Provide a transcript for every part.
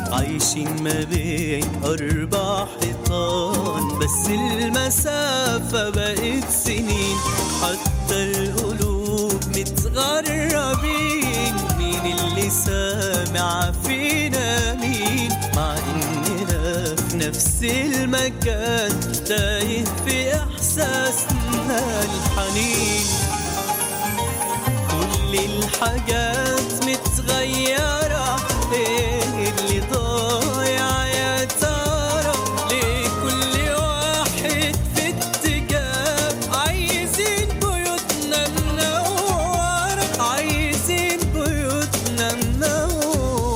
عايشين ما بين أربع حيطان بس المسافة بقت سنين حتى القلوب متغربين مين اللي سامع فينا مين مع إننا في نفس المكان تايه في إحساسنا الحنين كل الحاجات متغيرة ايه اللي ضايع يا ترى ليه كل واحد في اتجاه عايزين بيوتنا منورة عايزين بيوتنا منورة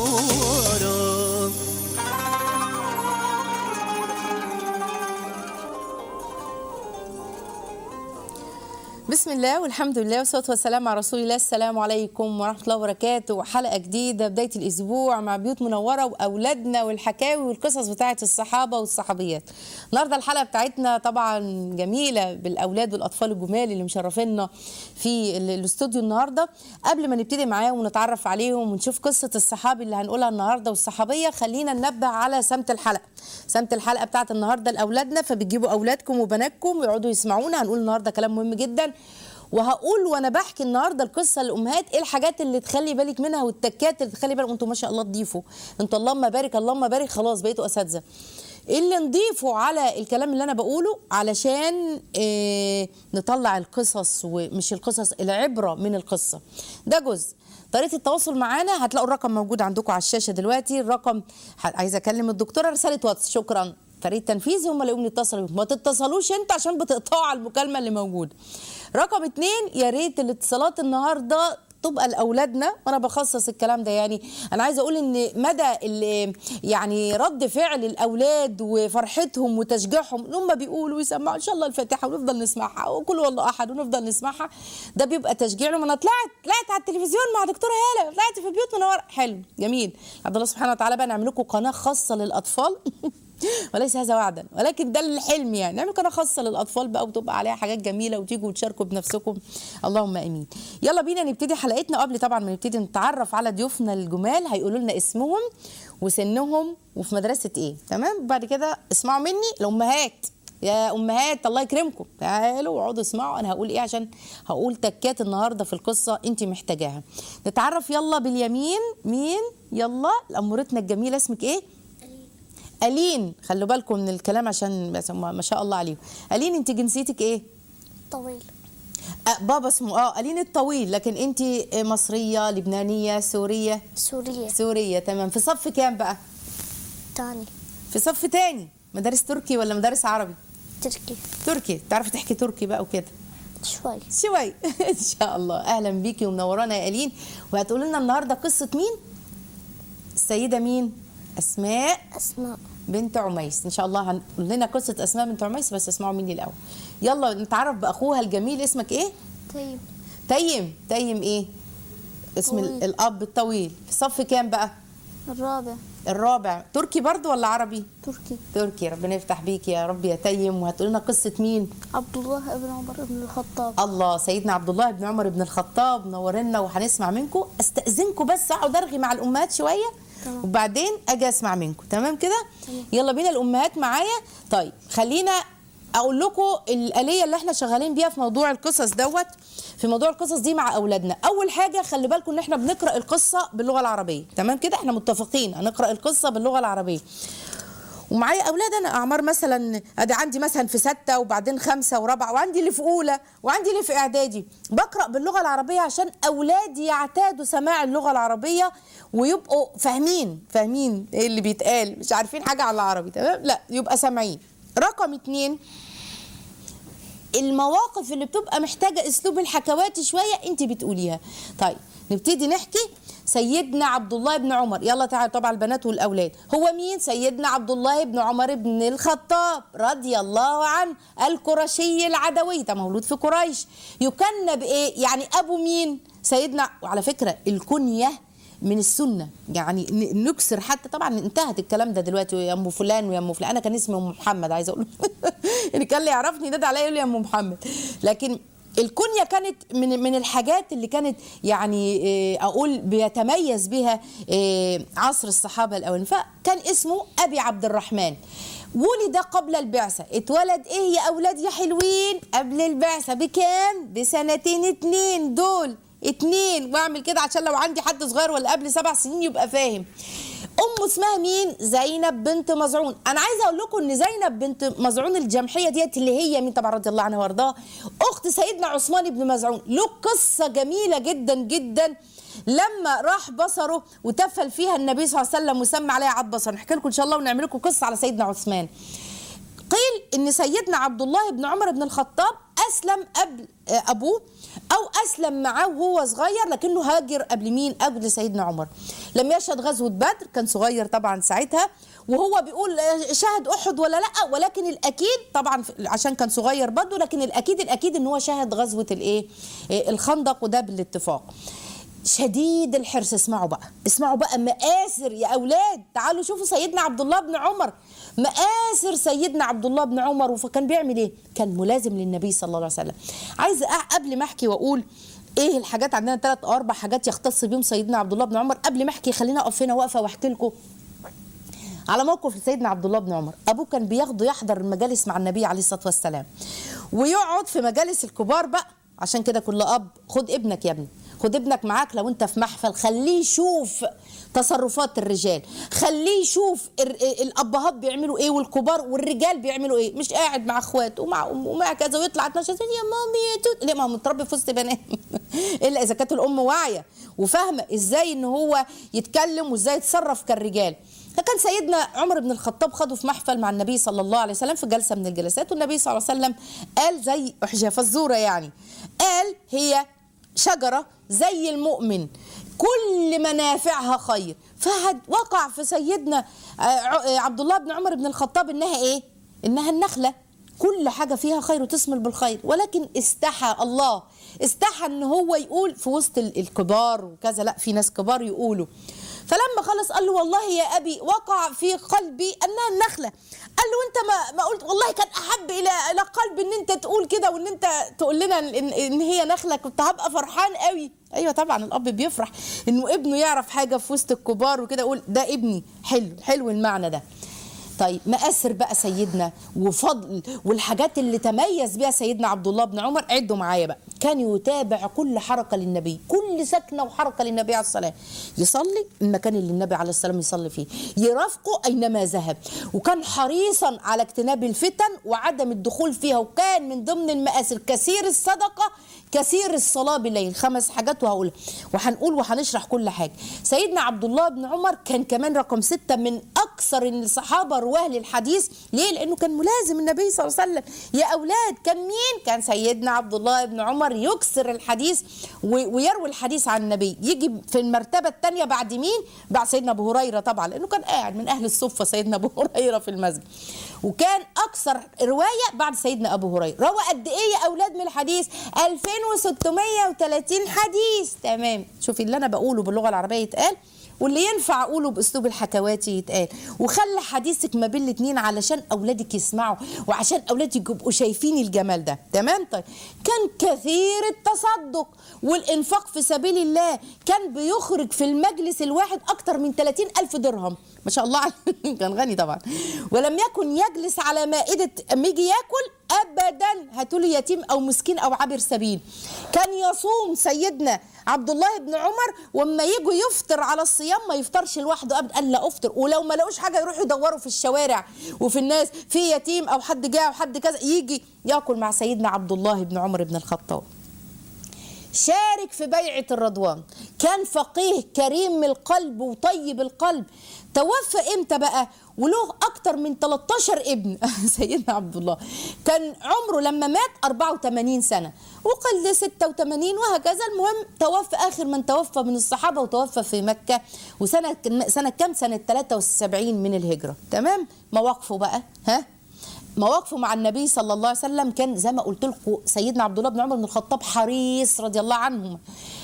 بسم الله والحمد لله والصلاه والسلام على رسول الله السلام عليكم ورحمه الله وبركاته حلقه جديده بدايه الاسبوع مع بيوت منوره واولادنا والحكاوي والقصص بتاعه الصحابه والصحابيات النهارده الحلقه بتاعتنا طبعا جميله بالاولاد والاطفال الجمال اللي مشرفينا في ال- الاستوديو النهارده قبل ما نبتدي معاهم ونتعرف عليهم ونشوف قصه الصحابي اللي هنقولها النهارده والصحابيه خلينا ننبه على سمت الحلقه سمت الحلقه بتاعت النهارده لاولادنا فبتجيبوا اولادكم وبناتكم ويقعدوا يسمعونا هنقول النهارده كلام مهم جدا وهقول وانا بحكي النهارده القصه للامهات ايه الحاجات اللي تخلي بالك منها والتكات اللي تخلي بالك انتوا ما شاء الله تضيفوا انتوا اللهم بارك اللهم بارك خلاص بقيتوا اساتذه إيه اللي نضيفه على الكلام اللي انا بقوله علشان إيه نطلع القصص ومش القصص العبره من القصه ده جزء طريقه التواصل معانا هتلاقوا الرقم موجود عندكم على الشاشه دلوقتي الرقم ح- عايزه اكلم الدكتوره رساله واتس شكرا فريق تنفيذي هم اللي يقوموا يتصلوا بيكم. ما تتصلوش انت عشان بتقطعوا على المكالمه اللي موجوده رقم اتنين يا ريت الاتصالات النهارده تبقى لاولادنا وانا بخصص الكلام ده يعني انا عايزه اقول ان مدى ال- يعني رد فعل الاولاد وفرحتهم وتشجيعهم ان هم بيقولوا ويسمعوا ان شاء الله الفاتحه ونفضل نسمعها وكل والله احد ونفضل نسمعها ده بيبقى تشجيع لهم انا طلعت طلعت على التلفزيون مع دكتوره هاله طلعت في بيوت منوره حلو جميل عبد الله سبحانه وتعالى بقى نعمل لكم قناه خاصه للاطفال وليس هذا وعدا ولكن ده الحلم يعني نعمل قناه خاصه للاطفال بقى وتبقى عليها حاجات جميله وتيجوا وتشاركوا بنفسكم اللهم امين يلا بينا نبتدي حلقتنا قبل طبعا ما نبتدي نتعرف على ضيوفنا الجمال هيقولوا لنا اسمهم وسنهم وفي مدرسه ايه تمام بعد كده اسمعوا مني الامهات يا امهات الله يكرمكم تعالوا واقعدوا اسمعوا انا هقول ايه عشان هقول تكات النهارده في القصه انت محتاجاها نتعرف يلا باليمين مين يلا امورتنا الجميله اسمك ايه ألين خلوا بالكم من الكلام عشان بس هم ما شاء الله عليهم ألين أنت جنسيتك إيه؟ طويل أه بابا اسمه اه ألين الطويل لكن أنت مصرية لبنانية سورية سوريا سورية تمام في صف كام بقى؟ تاني في صف تاني مدارس تركي ولا مدارس عربي؟ تركي تركي تعرفي تحكي تركي بقى وكده شوي شوي ان شاء الله اهلا بيكي ومنورانا يا الين وهتقولي لنا النهارده قصه مين السيده مين اسماء أسماء بنت عميس ان شاء الله هنقول لنا قصه اسماء بنت عميس بس اسمعوا مني الاول يلا نتعرف باخوها الجميل اسمك ايه طيب تيم تيم ايه اسم ال- طويل. الاب الطويل في صف كام بقى الرابع الرابع تركي برضو ولا عربي تركي تركي ربنا يفتح بيك يا رب يا تيم وهتقول لنا قصه مين عبد الله بن عمر بن الخطاب الله سيدنا عبد الله بن عمر بن الخطاب نورنا وهنسمع منكم استاذنكم بس اقعد ارغي مع الامهات شويه تمام. وبعدين اجي اسمع منكم تمام كده تمام. يلا بينا الامهات معايا طيب خلينا اقول لكم الاليه اللي احنا شغالين بيها في موضوع القصص دوت في موضوع القصص دي مع اولادنا اول حاجه خلي بالكم ان احنا بنقرا القصه باللغه العربيه تمام كده احنا متفقين هنقرا القصه باللغه العربيه ومعايا اولاد انا اعمار مثلا ادي عندي مثلا في سته وبعدين خمسه ورابعه وعندي اللي في اولى وعندي اللي في اعدادي بقرا باللغه العربيه عشان اولادي يعتادوا سماع اللغه العربيه ويبقوا فاهمين فاهمين ايه اللي بيتقال مش عارفين حاجه على العربي تمام لا يبقى سامعين رقم اتنين المواقف اللي بتبقى محتاجه اسلوب الحكوات شويه انت بتقوليها طيب نبتدي نحكي سيدنا عبد الله بن عمر يلا تعالوا طبعا البنات والاولاد هو مين سيدنا عبد الله بن عمر بن الخطاب رضي الله عنه القرشي العدوي ده مولود في قريش يكنى بايه يعني ابو مين سيدنا وعلى فكره الكنيه من السنه يعني ن- نكسر حتى طبعا انتهت الكلام ده دلوقتي يا ام فلان ويا ام فلان انا كان اسمي ام محمد عايزه اقول اللي كان اللي يعرفني ده, ده عليا يقول لي يا ام محمد لكن الكنية كانت من من الحاجات اللي كانت يعني آه، اقول بيتميز بها آه، عصر الصحابه الاولين فكان اسمه ابي عبد الرحمن ولد قبل البعثة اتولد ايه يا اولاد يا حلوين قبل البعثة بكام بسنتين اتنين دول اتنين واعمل كده عشان لو عندي حد صغير ولا قبل سبع سنين يبقى فاهم امه اسمها مين زينب بنت مزعون انا عايزه اقول لكم ان زينب بنت مزعون الجمحيه ديت اللي هي مين طبعا رضي الله عنها وارضاها اخت سيدنا عثمان بن مزعون له قصه جميله جدا جدا لما راح بصره وتفل فيها النبي صلى الله عليه وسلم وسمى عليها عاد بصر نحكي لكم ان شاء الله ونعمل لكم قصه على سيدنا عثمان قيل ان سيدنا عبد الله بن عمر بن الخطاب اسلم قبل آه، ابوه او اسلم معاه وهو صغير لكنه هاجر قبل مين قبل سيدنا عمر لم يشهد غزوه بدر كان صغير طبعا ساعتها وهو بيقول آه، شهد احد ولا لا ولكن الاكيد طبعا في- عشان كان صغير برضه لكن الاكيد الاكيد ان هو شهد غزوه الايه آه، الخندق وده بالاتفاق شديد الحرص اسمعوا بقى اسمعوا بقى مآثر يا أولاد تعالوا شوفوا سيدنا عبد الله بن عمر مآثر سيدنا عبد الله بن عمر وكان بيعمل ايه كان ملازم للنبي صلى الله عليه وسلم عايزه أ- قبل ما احكي واقول ايه الحاجات عندنا ثلاث او اربع حاجات يختص بيهم سيدنا عبد الله بن عمر قبل ما احكي خلينا اقف هنا واقفه واحكي لكم على موقف لسيدنا عبد الله بن عمر ابوه كان بياخده يحضر المجالس مع النبي عليه الصلاه والسلام ويقعد في مجالس الكبار بقى عشان كده كل اب خد ابنك يا ابني خد ابنك معاك لو انت في محفل خليه يشوف تصرفات الرجال خليه يشوف ال- الابهات بيعملوا ايه والكبار والرجال بيعملوا ايه مش قاعد مع اخواته ومع امه ومع كذا ويطلع 12 سنه يا مامي يا توت ليه ما هو متربي في وسط بنات الا اذا كانت الام واعيه وفاهمه ازاي ان هو يتكلم وازاي يتصرف كالرجال فكان سيدنا عمر بن الخطاب خده في محفل مع النبي صلى الله عليه وسلم في جلسه من الجلسات والنبي صلى الله عليه وسلم قال زي احجى فزوره يعني قال هي شجره زي المؤمن كل منافعها خير فهد وقع في سيدنا آه، ع- عبد الله بن عمر بن الخطاب انها ايه انها النخله كل حاجة فيها خير وتثمر بالخير ولكن استحى الله استحى ان هو يقول في وسط ال- الكبار وكذا لا في ناس كبار يقولوا فلما خلص قال له والله يا ابي وقع في قلبي انها النخله قال له انت ما ما قلت والله كان احب الى الى قلبي ان انت تقول كده وان انت تقول لنا ان, إن هي نخله كنت هبقى فرحان قوي ايوه طبعا الاب بيفرح انه ابنه يعرف حاجه في وسط الكبار وكده يقول ده ابني حلو حلو المعنى ده طيب مآثر بقى سيدنا وفضل والحاجات اللي تميز بها سيدنا عبد الله بن عمر عدوا معايا بقى كان يتابع كل حركة للنبي كل سكنة وحركة للنبي عليه الصلاة يصلي المكان اللي النبي عليه السلام يصلي فيه يرافقه أينما ذهب وكان حريصا على اجتناب الفتن وعدم الدخول فيها وكان من ضمن المآثر كثير الصدقة كثير الصلاة بالليل خمس حاجات وهقولها وهنقول وهنشرح كل حاجة سيدنا عبد الله بن عمر كان كمان رقم ستة من أكثر الصحابة رواه للحديث ليه؟ لأنه كان ملازم النبي صلى الله عليه وسلم يا أولاد كان مين؟ كان سيدنا عبد الله بن عمر يكسر الحديث و- ويروي الحديث عن النبي يجي في المرتبة الثانية بعد مين؟ بعد سيدنا أبو هريرة طبعا لأنه كان قاعد من أهل الصفة سيدنا أبو هريرة في المسجد وكان أكثر رواية بعد سيدنا أبو هريرة روى قد إيه يا أولاد من الحديث 2630 حديث تمام شوفي اللي أنا بقوله باللغة العربية يتقال واللي ينفع اقوله باسلوب الحكواتي يتقال وخلي حديثك ما بين الاتنين علشان اولادك يسمعوا وعشان اولادك يبقوا شايفين الجمال ده تمام طيب كان كثير التصدق والانفاق في سبيل الله كان بيخرج في المجلس الواحد اكتر من 30 الف درهم ما شاء الله عليه. كان غني طبعا ولم يكن يجلس على مائده اما يجي ياكل ابدا هاتولي يتيم او مسكين او عابر سبيل كان يصوم سيدنا عبد الله بن عمر واما يجوا يفطر على الصيام ما يفطرش لوحده ابدا قال لا افطر ولو ما لقوش حاجه يروحوا يدوروا في الشوارع وفي الناس في يتيم او حد جاء او حد كذا يجي ياكل مع سيدنا عبد الله بن عمر بن الخطاب شارك في بيعة الرضوان كان فقيه كريم القلب وطيب القلب توفى امتى بقى وله اكتر من 13 ابن سيدنا عبد الله كان عمره لما مات 84 سنة وقل 86 وهكذا المهم توفى اخر من توفى من الصحابة وتوفى في مكة وسنة سنة كام سنة 73 من الهجرة تمام مواقفه بقى ها مواقفه مع النبي صلى الله عليه وسلم كان زي ما قلت لكم سيدنا عبد الله بن عمر بن الخطاب حريص رضي الله عنهم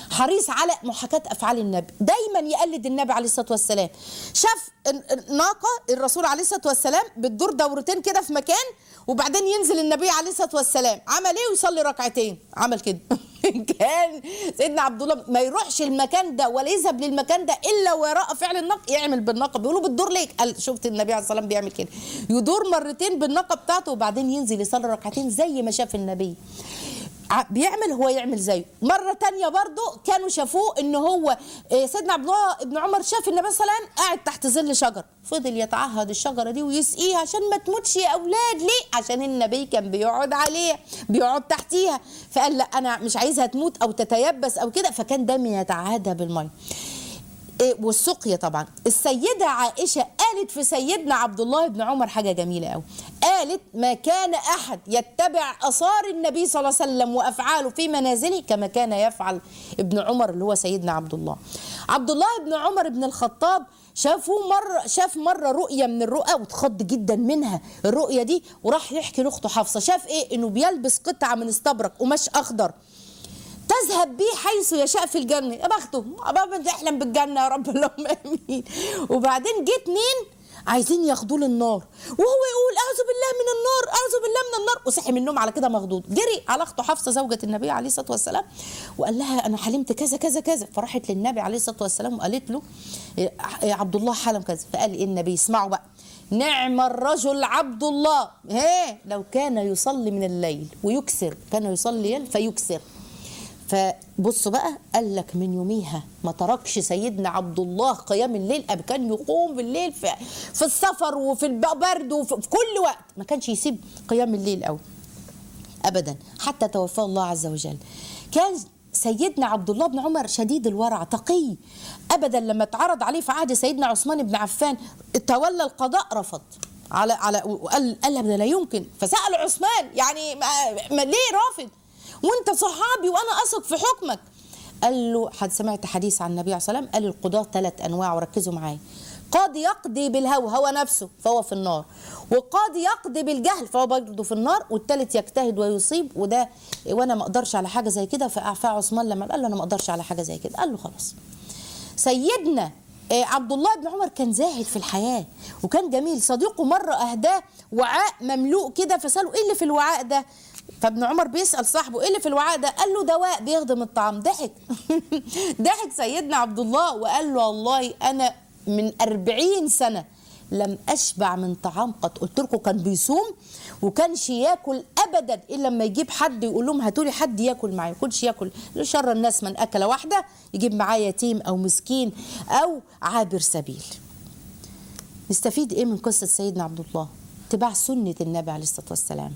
حريص على محاكاه افعال النبي دايما يقلد النبي عليه الصلاه والسلام شاف ال- ال- ناقه الرسول عليه الصلاه والسلام بتدور دورتين كده في مكان وبعدين ينزل النبي عليه الصلاه والسلام عمل ايه ويصلي ركعتين عمل كده كان سيدنا عبد الله ما يروحش المكان ده ولا يذهب للمكان ده الا وراء فعل الناقه يعمل بالناقه بيقولوا بتدور ليه قال شفت النبي عليه الصلاه والسلام بيعمل كده يدور مرتين بالناقه بتاعته وبعدين ينزل يصلي ركعتين زي ما شاف النبي ع- بيعمل هو يعمل زيه مرة تانية برضو كانوا شافوه ان هو آه، سيدنا عبد الله بن عمر شاف النبي صلى الله عليه وسلم قاعد تحت ظل شجر فضل يتعهد الشجرة دي ويسقيها عشان ما تموتش يا اولاد ليه عشان النبي كان بيقعد عليها بيقعد تحتيها فقال لا انا مش عايزها تموت او تتيبس او كده فكان دايما يتعهدها بالميه إيه، والسقيا طبعا السيدة عائشة قالت في سيدنا عبد الله بن عمر حاجة جميلة قوي قالت ما كان أحد يتبع أثار النبي صلى الله عليه وسلم وأفعاله في منازله كما كان يفعل ابن عمر اللي هو سيدنا عبد الله عبد الله بن عمر بن الخطاب شافوا مرة شاف مرة رؤية من الرؤى واتخض جدا منها الرؤية دي وراح يحكي لأخته حفصة شاف إيه إنه بيلبس قطعة من استبرق قماش أخضر تذهب به حيث يشاء في الجنة يا بخته بابا تحلم بالجنة يا رب اللهم امين وبعدين جه اتنين عايزين ياخدوه للنار وهو يقول اعوذ بالله من النار اعوذ بالله من النار وصحي من النوم على كده مخضوض جري على اخته حفصه زوجة النبي عليه الصلاه والسلام وقال لها انا حلمت كذا كذا كذا فراحت للنبي عليه الصلاه والسلام وقالت له إيه، إيه، عبد الله حلم كذا فقال ايه النبي اسمعوا بقى نعم الرجل عبد الله هي لو كان يصلي من الليل ويكسر كان يصلي فيكسر فبصوا بقى قال لك من يوميها ما تركش سيدنا عبد الله قيام الليل أبدا كان يقوم بالليل في, في السفر وفي البرد وفي في كل وقت ما كانش يسيب قيام الليل قوي ابدا حتى توفاه الله عز وجل كان سيدنا عبد الله بن عمر شديد الورع تقي ابدا لما اتعرض عليه في عهد سيدنا عثمان بن عفان تولى القضاء رفض على على وقال قال لا لا يمكن فسال عثمان يعني ما ما ليه رافض وانت صحابي وانا اثق في حكمك قال له حد سمعت حديث عن النبي عليه الصلاه والسلام قال القضاة ثلاث انواع وركزوا معايا قاضي يقضي بالهوى هو نفسه فهو في النار وقاضي يقضي بالجهل فهو برضه في النار والثالث يجتهد ويصيب وده وانا ما اقدرش على حاجه زي كده فاعفاه عثمان لما قال له انا ما اقدرش على حاجه زي كده قال له خلاص سيدنا آه، عبد الله بن عمر كان زاهد في الحياه وكان جميل صديقه مره اهداه وعاء مملوء كده فساله ايه اللي في الوعاء ده فابن عمر بيسال صاحبه ايه اللي في الوعاء ده قال له دواء بيخدم الطعام ضحك ضحك سيدنا عبد الله وقال له والله انا من أربعين سنه لم اشبع من طعام قد قلت لكم كان بيصوم وكانش ياكل ابدا الا لما يجيب حد يقول لهم هاتوا لي حد ياكل معايا كلش ياكل شر الناس من اكل واحده يجيب معاه يتيم او مسكين او عابر سبيل نستفيد ايه من قصه سيدنا عبد الله اتباع سنه النبي عليه الصلاه والسلام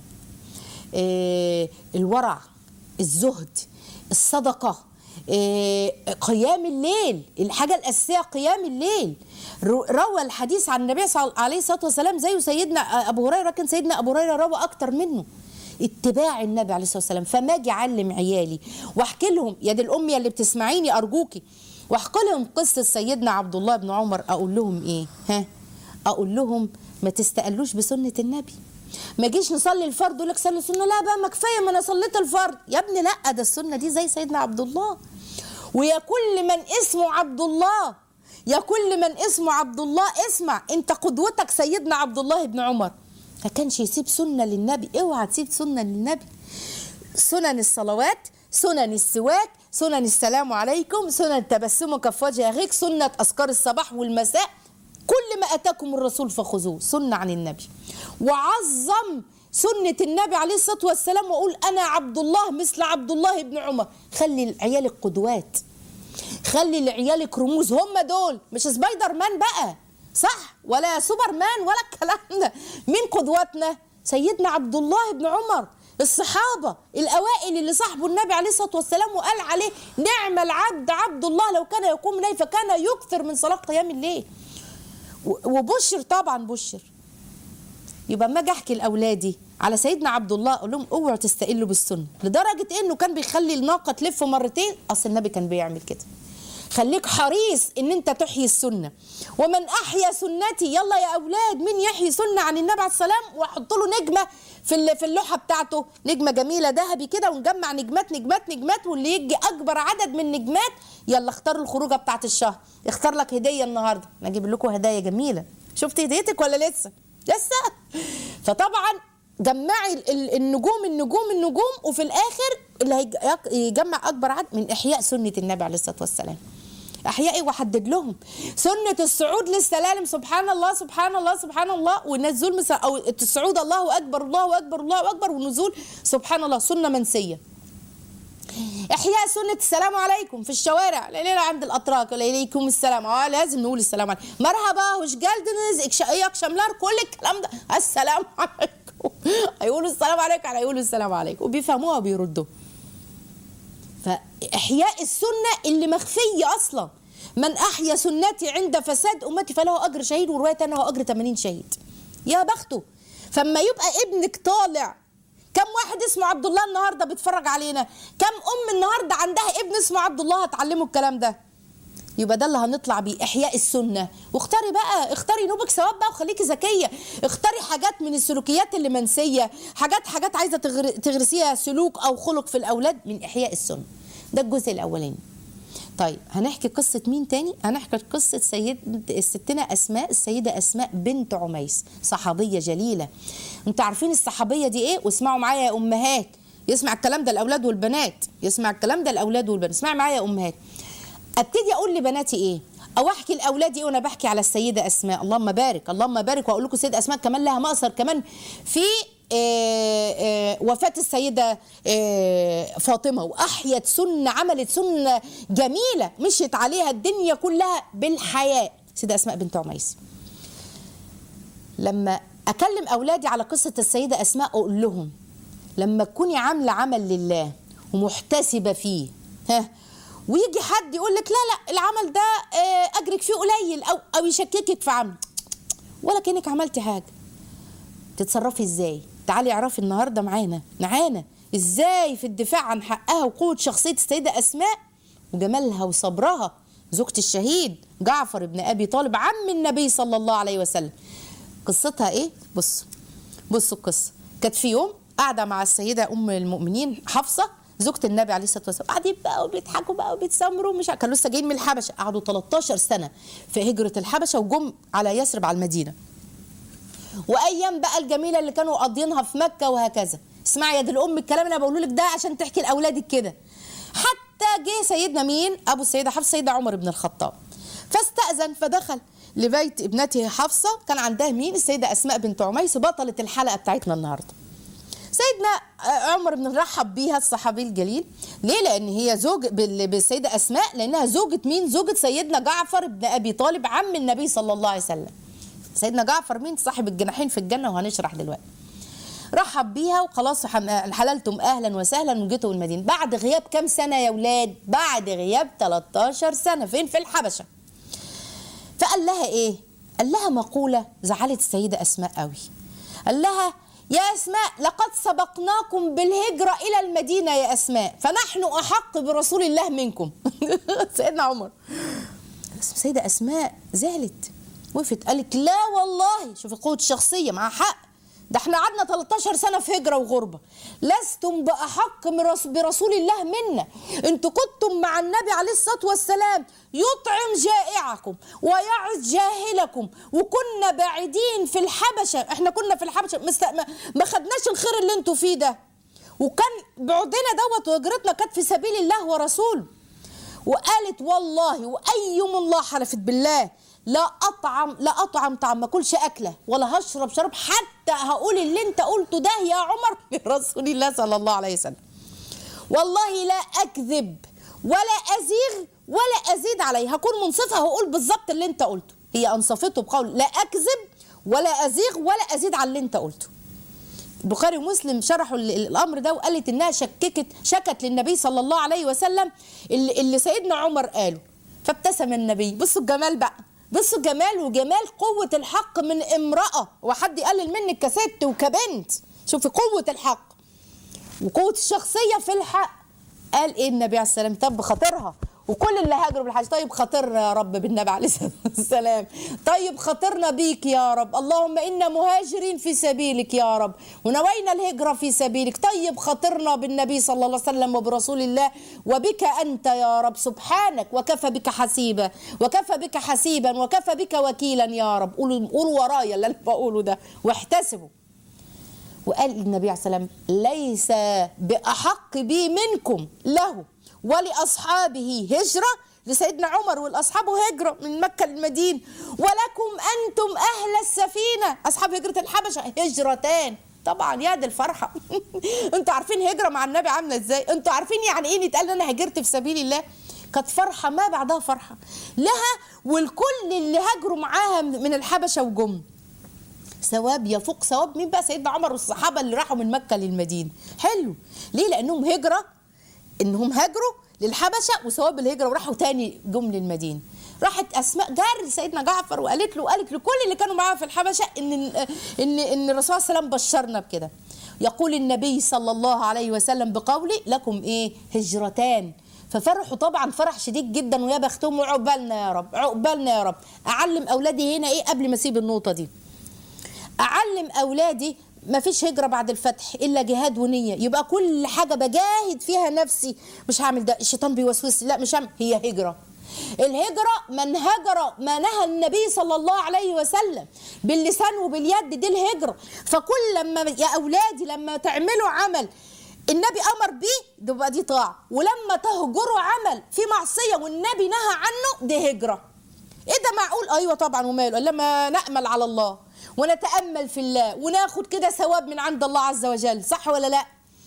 إيه الورع الزهد الصدقه إيه قيام الليل الحاجه الاساسيه قيام الليل رو- روى الحديث عن النبي صلى الله عليه الصلاه والسلام زيه سيدنا ابو هريره لكن سيدنا ابو هريره روى اكتر منه اتباع النبي عليه الصلاه والسلام فما اجي اعلم عيالي واحكي لهم يا دي الاميه اللي بتسمعيني ارجوكي واحكي لهم قصه سيدنا عبد الله بن عمر اقول لهم ايه ها اقول لهم ما تستقلوش بسنه النبي ما جيش نصلي الفرض يقول لك صلي السنه لا بقى ما كفايه ما انا صليت الفرض يا ابني لا ده السنه دي زي سيدنا عبد الله ويا كل من اسمه عبد الله يا كل من اسمه عبد الله اسمع انت قدوتك سيدنا عبد الله بن عمر ما كانش يسيب سنه للنبي اوعى تسيب سنه للنبي سنن الصلوات سنن السواك سنن السلام عليكم سنن تبسمك في وجه اخيك سنه اذكار الصباح والمساء كل ما اتاكم الرسول فخذوه سنه عن النبي وعظم سنة النبي عليه الصلاة والسلام وأقول أنا عبد الله مثل عبد الله بن عمر خلي عيالك قدوات خلي لعيالك رموز هم دول مش سبايدر مان بقى صح ولا سوبر مان ولا الكلام ده مين قدوتنا سيدنا عبد الله بن عمر الصحابة الأوائل اللي صاحبوا النبي عليه الصلاة والسلام وقال عليه نعم العبد عبد الله لو كان يقوم الليل فكان يكثر من صلاة قيام الليل و- وبشر طبعا بشر يبقى اما اجي احكي لاولادي على سيدنا عبد الله اقول لهم اوعوا تستقلوا بالسنه لدرجه انه كان بيخلي الناقه تلف مرتين اصل النبي كان بيعمل كده خليك حريص ان انت تحيي السنه ومن احيا سنتي يلا يا اولاد مين يحيي سنه عن النبي عليه السلام واحط له نجمه في ال- في اللوحه بتاعته نجمه جميله ذهبي كده ونجمع نجمات نجمات نجمات واللي يجي اكبر عدد من نجمات يلا اختار الخروجه بتاعت الشهر اختار لك هديه النهارده انا اجيب لكم هدايا جميله شفت هديتك ولا لسه لسه فطبعا جمعي ال- ال- النجوم النجوم النجوم وفي الاخر اللي هيج- يق- يجمع اكبر عدد من احياء سنه النبي عليه الصلاه والسلام احيائي واحدد لهم سنه الصعود للسلالم سبحان الله سبحان الله سبحان الله والنزول مس- او الصعود الله اكبر الله اكبر الله اكبر والنزول سبحان الله سنه منسيه احياء سنه السلام عليكم في الشوارع ليلة عند الاتراك وعليكم السلام اه لازم نقول السلام عليكم مرحبا وش جالدنز اكشايك شملار كل الكلام ده السلام عليكم هيقولوا السلام عليكم هيقولوا السلام عليكم وبيفهموها وبيردوا فإحياء السنة اللي مخفية أصلا من أحيا سنتي عند فساد أمتي فله أجر شهيد ورواية أنه هو أجر 80 شهيد يا بخته فما يبقى ابنك طالع كم واحد اسمه عبد الله النهارده بيتفرج علينا كم ام النهارده عندها ابن اسمه عبد الله هتعلمه الكلام ده يبقى ده اللي هنطلع بيه احياء السنه واختاري بقى اختاري نوبك ثواب بقى وخليكي ذكيه اختاري حاجات من السلوكيات اللي منسيه حاجات حاجات عايزه تغر... تغرسيها سلوك او خلق في الاولاد من احياء السنه ده الجزء الاولاني طيب هنحكي قصة مين تاني؟ هنحكي قصة سيد الستنا أسماء السيدة أسماء بنت عميس صحابية جليلة انتوا عارفين الصحابية دي ايه؟ واسمعوا معايا يا أمهات يسمع الكلام ده الأولاد والبنات يسمع الكلام ده الأولاد والبنات اسمعوا معايا يا أمهات ابتدي اقول لبناتي ايه او احكي لاولادي ايه وانا بحكي على السيده اسماء اللهم بارك اللهم بارك واقول لكم السيده اسماء كمان لها مأثر كمان في آه، آه، وفاه السيده آه، فاطمه واحيت سنه عملت سنه جميله مشيت عليها الدنيا كلها بالحياء سيده اسماء بنت عميس لما اكلم اولادي على قصه السيده اسماء اقول لهم لما تكوني عامله عمل لله ومحتسبه فيه ها ويجي حد يقول لك لا لا العمل ده آه، اجرك فيه قليل او او يشككك في عمل ولا كانك عملتي حاجه تتصرفي ازاي تعالي اعرفي النهارده معانا معانا ازاي في الدفاع عن حقها وقوه شخصيه السيده اسماء وجمالها وصبرها زوجة الشهيد جعفر بن ابي طالب عم النبي صلى الله عليه وسلم قصتها ايه بصوا بصوا القصه كانت في يوم قاعده مع السيده ام المؤمنين حفصه زوجة النبي عليه الصلاه والسلام قاعدين بقى وبيضحكوا بقى وبيتسامروا مش عارف- كانوا لسه جايين من الحبشه قعدوا 13 سنه في هجره الحبشه وجم على يثرب على المدينه وايام بقى الجميله اللي كانوا قاضيينها في مكه وهكذا اسمعي يا دي الام الكلام اللي انا بقوله لك ده عشان تحكي لاولادك كده حتى جه سيدنا مين ابو السيده حفصه سيدنا عمر بن الخطاب فاستاذن فدخل لبيت ابنته حفصه كان عندها مين السيده اسماء بنت عميس بطله الحلقه بتاعتنا النهارده سيدنا عمر بن رحب بيها الصحابي الجليل ليه لان هي زوج بال- بالسيده اسماء لانها زوجة مين زوجة سيدنا جعفر بن ابي طالب عم النبي صلى الله عليه وسلم سيدنا جعفر مين صاحب الجناحين في الجنه وهنشرح دلوقتي رحب بيها وخلاص حم- حللتم اهلا وسهلا وجيتوا المدينه بعد غياب كام سنه يا اولاد بعد غياب 13 سنه فين في الحبشه فقال لها ايه قال لها مقوله زعلت السيده اسماء قوي قال لها يا اسماء لقد سبقناكم بالهجره الى المدينه يا اسماء فنحن احق برسول الله منكم سيدنا عمر بس السيده اسماء زعلت وقفت قالت لا والله شوفي قوه الشخصيه مع حق ده احنا قعدنا 13 سنه في هجره وغربه لستم باحق من رس- برسول الله منا انتوا كنتم مع النبي عليه الصلاه والسلام يطعم جائعكم ويعز جاهلكم وكنا بعيدين في الحبشه احنا كنا في الحبشه مست... ما- ما خدناش الخير اللي انتوا فيه ده وكان بعدنا دوت وهجرتنا كانت في سبيل الله ورسوله وقالت والله وايم الله حلفت بالله لا اطعم لا اطعم طعم ما اكلش اكله ولا هشرب شراب حتى هقول اللي انت قلته ده يا عمر لرسول الله صلى الله عليه وسلم والله لا اكذب ولا ازيغ ولا ازيد عليه هكون منصفه هقول بالظبط اللي انت قلته هي انصفته بقول لا اكذب ولا ازيغ ولا ازيد على اللي انت قلته البخاري ومسلم شرحوا ال- ال- الامر ده وقالت انها شككت شكت للنبي صلى الله عليه وسلم اللي, اللي سيدنا عمر قاله فابتسم النبي بصوا الجمال بقى بصوا جمال وجمال قوة الحق من امرأة وحد يقلل منك كست وكبنت شوفي قوة الحق وقوة الشخصية في الحق قال ايه النبي عليه السلام طب بخاطرها وكل اللي هاجروا بالحج طيب خاطرنا يا رب بالنبي عليه الصلاه والسلام طيب خاطرنا بيك يا رب اللهم انا مهاجرين في سبيلك يا رب ونوينا الهجره في سبيلك طيب خاطرنا بالنبي صلى الله عليه وسلم وبرسول الله وبك انت يا رب سبحانك وكفى بك حسيبا وكفى بك حسيبا وكفى بك وكيلا يا رب قولوا قولوا ورايا اللي انا بقوله ده واحتسبوا وقال النبي عليه السلام ليس بأحق بي منكم له ولأصحابه هجرة لسيدنا عمر والأصحاب هجرة من مكة للمدينة ولكم أنتم أهل السفينة أصحاب هجرة الحبشة هجرتان طبعا يا دي الفرحة انتوا عارفين هجرة مع النبي عاملة ازاي انتوا عارفين يعني ايه يتقال انا هاجرت في سبيل الله كانت فرحة ما بعدها فرحة لها والكل اللي هاجروا معاها من الحبشة وجم ثواب يفوق ثواب مين بقى سيدنا عمر والصحابه اللي راحوا من مكه للمدينه حلو ليه لانهم هجره انهم هاجروا للحبشه وثواب الهجره وراحوا تاني جم للمدينه راحت اسماء جار لسيدنا جعفر وقالت له قالت لكل اللي كانوا معاها في الحبشه ان ان ان الرسول صلى الله عليه وسلم بشرنا بكده يقول النبي صلى الله عليه وسلم بقوله لكم ايه هجرتان ففرحوا طبعا فرح شديد جدا ويا بختهم وعقبالنا يا رب عقبالنا يا رب اعلم اولادي هنا ايه قبل ما اسيب النقطه دي اعلم اولادي ما فيش هجره بعد الفتح الا جهاد ونيه يبقى كل حاجه بجاهد فيها نفسي مش هعمل ده الشيطان بيوسوس لي، لا مش هعمل هي هجره الهجرة من هجر ما نهى النبي صلى الله عليه وسلم باللسان وباليد دي الهجرة فكل لما يا أولادي لما تعملوا عمل النبي أمر بيه تبقى دي طاعة ولما تهجروا عمل في معصية والنبي نهى عنه دي هجرة ايه ده معقول ايوه طبعا وماله لما نامل على الله ونتامل في الله وناخد كده ثواب من عند الله عز وجل صح ولا لا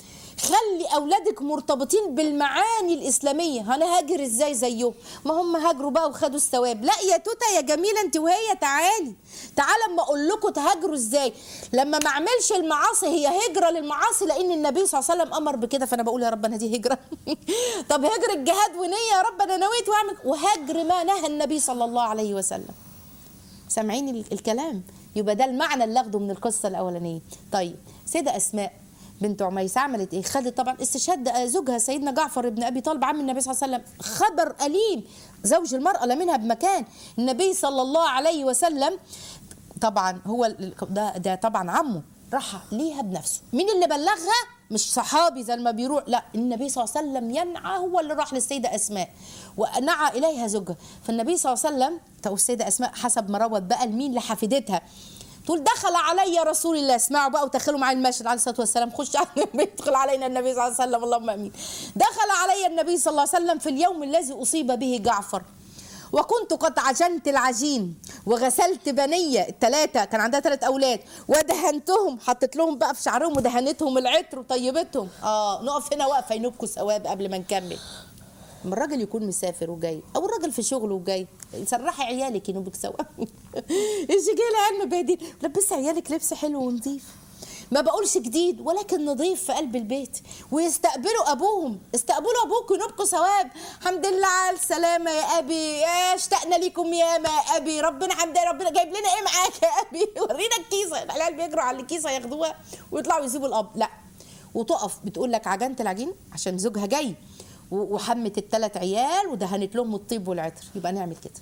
خلي اولادك مرتبطين بالمعاني الاسلاميه انا هاجر ازاي زيهم ما هم هاجروا بقى وخدوا الثواب لا يا توته يا جميله انت وهي تعالي تعالى اما اقول لكم تهاجروا ازاي لما ما اعملش المعاصي هي هجره للمعاصي لان النبي صلى الله عليه وسلم امر بكده فانا بقول يا رب انا دي هجره طب هجر الجهاد ونيه يا رب انا نويت واعمل وهجر ما نهى النبي صلى الله عليه وسلم سامعين ال- الكلام يبقى ده المعنى اللي اخده من القصه الاولانيه طيب سيده اسماء بنت عميس عملت ايه خدت طبعا استشهاد زوجها سيدنا جعفر بن ابي طالب عم النبي صلى الله عليه وسلم خبر اليم زوج المراه لا منها بمكان النبي صلى الله عليه وسلم طبعا هو ال- ده ده طبعا عمه راح ليها بنفسه مين اللي بلغها مش صحابي زي ما بيروح لا النبي صلى الله عليه وسلم ينعى هو اللي راح للسيده اسماء ونعى اليها زوجها فالنبي صلى الله عليه وسلم تو السيده اسماء حسب ما روت بقى لمين لحفيدتها تقول دخل علي رسول الله اسمعوا بقى وتخيلوا معي المشهد عليه الصلاه والسلام خش على النبي يدخل علينا النبي صلى الله عليه وسلم اللهم امين دخل علي النبي صلى الله عليه وسلم في اليوم الذي اصيب به جعفر وكنت قد عجنت العجين وغسلت بنية الثلاثة كان عندها ثلاث أولاد ودهنتهم حطيت لهم بقى في شعرهم ودهنتهم العطر وطيبتهم اه نقف هنا واقفة ينبكوا ثواب قبل ما نكمل لما الراجل يكون مسافر وجاي او الراجل في شغله وجاي سرحي عيالك ينوبك ثواب ايش جاي العيال مبهدين لبسي عيالك لبس حلو ونظيف ما بقولش جديد ولكن نظيف في قلب البيت ويستقبلوا ابوهم استقبلوا ابوك ونبقوا ثواب الحمد لله على السلامه يا ابي يا اشتقنا لكم يا ما يا ابي ربنا حمد ربنا جايب لنا ايه معاك يا ابي ورينا الكيسه العيال بيجروا على الكيسه ياخدوها ويطلعوا يسيبوا الاب لا وتقف بتقول لك عجنت العجين عشان زوجها جاي و- وحمت الثلاث عيال ودهنت لهم الطيب والعطر يبقى نعمل كده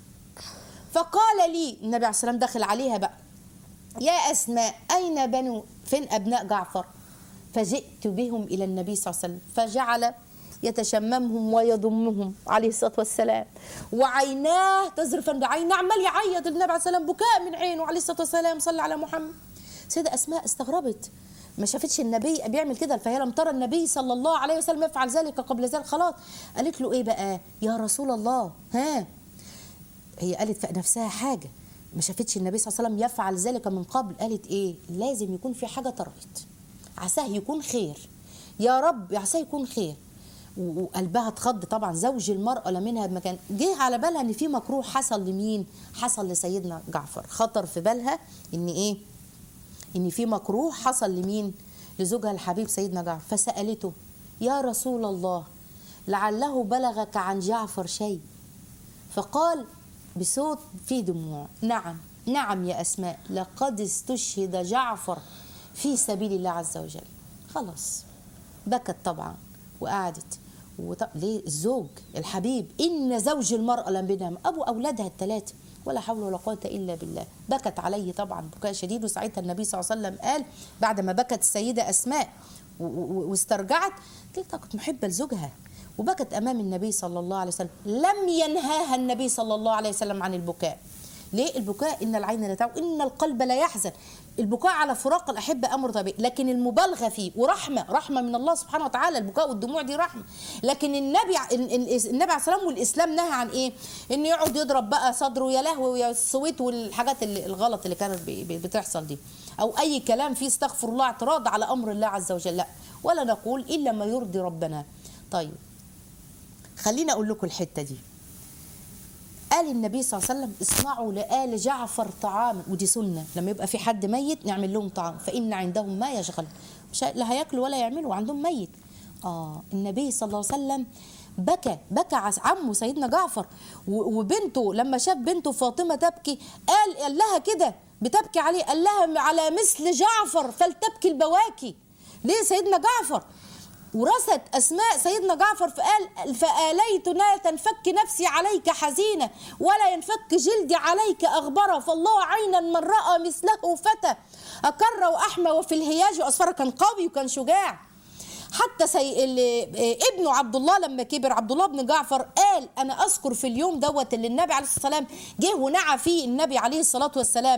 فقال لي النبي عليه السلام داخل عليها بقى يا أسماء أين بنو فين أبناء جعفر فجئت بهم إلى النبي صلى الله عليه وسلم فجعل يتشممهم ويضمهم عليه الصلاة والسلام وعيناه تزرفن عيناه عمال يعيط النبي عليه السلام بكاء من عينه عليه الصلاة والسلام صلى على محمد سيدة أسماء استغربت ما شافتش النبي بيعمل كده فهي لم ترى النبي صلى الله عليه وسلم يفعل ذلك قبل ذلك خلاص قالت له ايه بقى يا رسول الله ها هي قالت في نفسها حاجه ما شافتش النبي صلى الله عليه وسلم يفعل ذلك من قبل قالت ايه لازم يكون في حاجه طرقت عساه يكون خير يا رب عساه يكون خير و- وقلبها اتخض طبعا زوج المرأة لا منها بمكان جه على بالها ان في مكروه حصل لمين حصل لسيدنا جعفر خطر في بالها ان ايه ان في مكروه حصل لمين لزوجها الحبيب سيدنا جعفر فسألته يا رسول الله لعله بلغك عن جعفر شيء فقال بصوت فيه دموع نعم نعم يا أسماء لقد استشهد جعفر في سبيل الله عز وجل خلاص بكت طبعا وقعدت وط... ليه الزوج الحبيب ان زوج المراه لم بينام ابو اولادها الثلاثه ولا حول ولا قوه الا بالله بكت عليه طبعا بكاء شديد وساعتها النبي صلى الله عليه وسلم قال بعد ما بكت السيده اسماء و- و- واسترجعت قالت كنت محبه لزوجها وبكت امام النبي صلى الله عليه وسلم لم ينهاها النبي صلى الله عليه وسلم عن البكاء ليه البكاء ان العين لا تعو ان القلب لا يحزن البكاء على فراق الاحبه امر طبيعي لكن المبالغه فيه ورحمه رحمه من الله سبحانه وتعالى البكاء والدموع دي رحمه لكن النبي ع- ال- ال- النبي عليه السلام والاسلام نهى عن ايه انه يقعد يضرب بقى صدره يا لهوي ويا الصويت والحاجات اللي الغلط اللي كانت بي- بي- بتحصل دي او اي كلام فيه استغفر الله اعتراض على امر الله عز وجل لا ولا نقول الا ما يرضي ربنا طيب خليني اقول لكم الحته دي قال النبي صلى الله عليه وسلم اصنعوا لآل جعفر طعاما ودي سنة لما يبقى في حد ميت نعمل لهم طعام فإن عندهم ما يشغل مش ه- لا هياكلوا ولا يعملوا عندهم ميت آه النبي صلى الله عليه وسلم بكى بكى عس- عمه سيدنا جعفر و- وبنته لما شاف بنته فاطمة تبكي قال قال لها كده بتبكي عليه قال لها على مثل جعفر فلتبكي البواكي ليه سيدنا جعفر ورثت اسماء سيدنا جعفر فقال فاليت لا تنفك نفسي عليك حزينه ولا ينفك جلدي عليك اغبره فالله عينا من راى مثله فتى اكر واحمى وفي الهياج واصفر كان قوي وكان شجاع حتى سي... اللي... ابنه عبد الله لما كبر عبد الله بن جعفر قال انا اذكر في اليوم دوت اللي النبي عليه الصلاه والسلام جه ونعى فيه النبي عليه الصلاه والسلام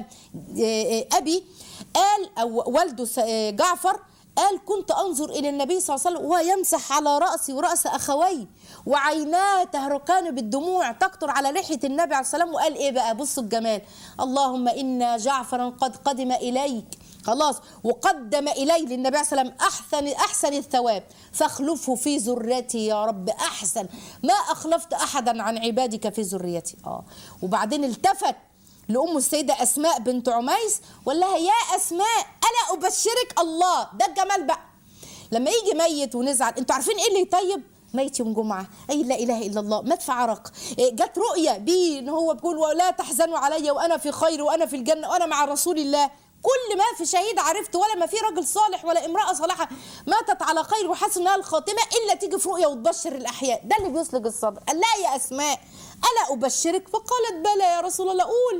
آه، آه، ابي قال او والده س- آه، جعفر قال كنت انظر الى النبي صلى الله عليه وسلم وهو يمسح على راسي وراس اخوي وعيناه تهرقان بالدموع تقطر على لحيه النبي عليه الصلاه والسلام وقال ايه بقى بصوا الجمال اللهم ان جعفرا قد قدم اليك خلاص وقدم الي للنبي عليه الصلاه والسلام احسن احسن الثواب فاخلفه في ذريتي يا رب احسن ما اخلفت احدا عن عبادك في ذريتي اه وبعدين التفت لام السيده اسماء بنت عميس وقال لها يا اسماء الا ابشرك الله ده الجمال بقى لما يجي ميت ونزعل انتوا عارفين ايه اللي يطيب ميت يوم جمعة أي لا إله إلا الله مدفع عرق إيه، جت رؤية بيه إن هو بيقول ولا تحزنوا علي وأنا في خير وأنا في الجنة وأنا مع رسول الله كل ما في شهيد عرفت ولا ما في راجل صالح ولا امرأة صالحة ماتت على خير وحسنها الخاتمة إلا تيجي في رؤية وتبشر الأحياء ده اللي بيسلق الصدر قال لا يا أسماء ألا أبشرك فقالت بلى يا رسول الله قول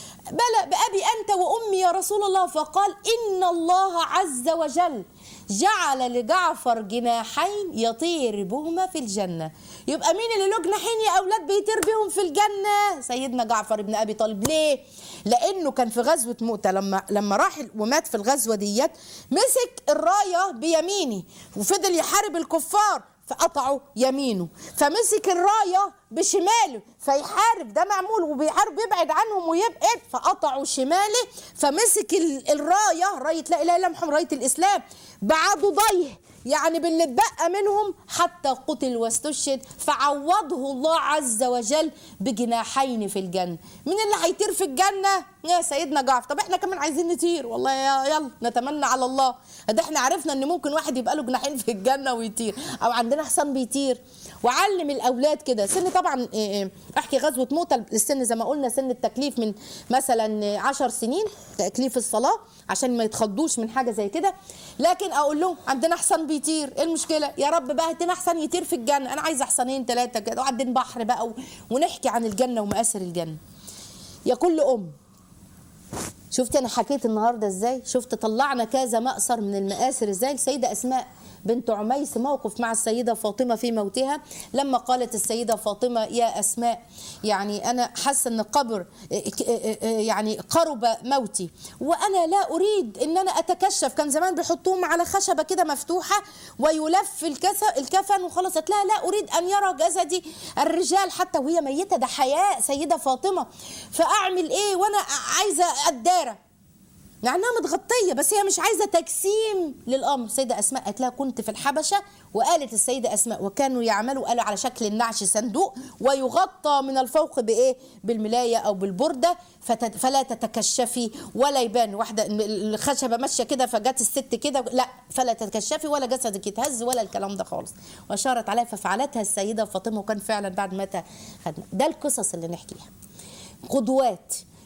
بلى بأبي أنت وأمي يا رسول الله فقال إن الله عز وجل جعل لجعفر جناحين يطير بهما في الجنة يبقى مين اللي له جناحين يا أولاد بيطير بهم في الجنة سيدنا جعفر بن أبي طالب ليه لأنه كان في غزوة مؤتة لما لما راح ومات في الغزوة ديت مسك الراية بيمينه وفضل يحارب الكفار فقطعوا يمينه فمسك الرايه بشماله فيحارب ده معمول وبيحارب يبعد عنهم ويبعد فقطعوا شماله فمسك ال- الرايه رايه لا اله الا محمد رايه الاسلام بعضديه يعني باللي اتبقى منهم حتى قتل واستشهد فعوضه الله عز وجل بجناحين في الجنه مين اللي هيطير في الجنه يا سيدنا جعفر طب احنا كمان عايزين نطير والله يا يلا نتمنى على الله ده احنا عرفنا ان ممكن واحد يبقى له جناحين في الجنه ويطير او عندنا حصان بيطير وعلم الاولاد كده سن طبعا إيه إيه، احكي غزوه موته السن زي ما قلنا سن التكليف من مثلا عشر سنين تكليف الصلاه عشان ما يتخضوش من حاجه زي كده لكن اقول لهم عندنا حصان بيطير ايه المشكله يا رب بقى هاتنا حصان يطير في الجنه انا عايزه حصانين ثلاثه كده وعندنا بحر بقى و- ونحكي عن الجنه ومآسر الجنه يا كل ام شفت انا حكيت النهارده ازاي شفت طلعنا كذا مأسر من المآسر ازاي السيده اسماء بنت عميس موقف مع السيده فاطمه في موتها لما قالت السيده فاطمه يا اسماء يعني انا حاسه ان القبر يعني قرب موتي وانا لا اريد ان انا اتكشف كان زمان بيحطوهم على خشبه كده مفتوحه ويلف الكس- الكفن وخلاص قالت لها لا اريد ان يرى جسدي الرجال حتى وهي ميته ده حياء سيده فاطمه فاعمل ايه وانا عايزه الداره مع انها متغطيه بس هي مش عايزه تجسيم للامر السيده اسماء قالت لها كنت في الحبشه وقالت السيده اسماء وكانوا يعملوا قالوا على شكل النعش صندوق ويغطى من الفوق بايه بالملايه او بالبرده فت- فلا تتكشفي ولا يبان واحده الخشبه ماشيه كده فجت الست كده لا فلا تتكشفي ولا جسدك يتهز ولا الكلام ده خالص واشارت عليها ففعلتها السيده فاطمه وكان فعلا بعد متى خدنا ده القصص اللي نحكيها قدوات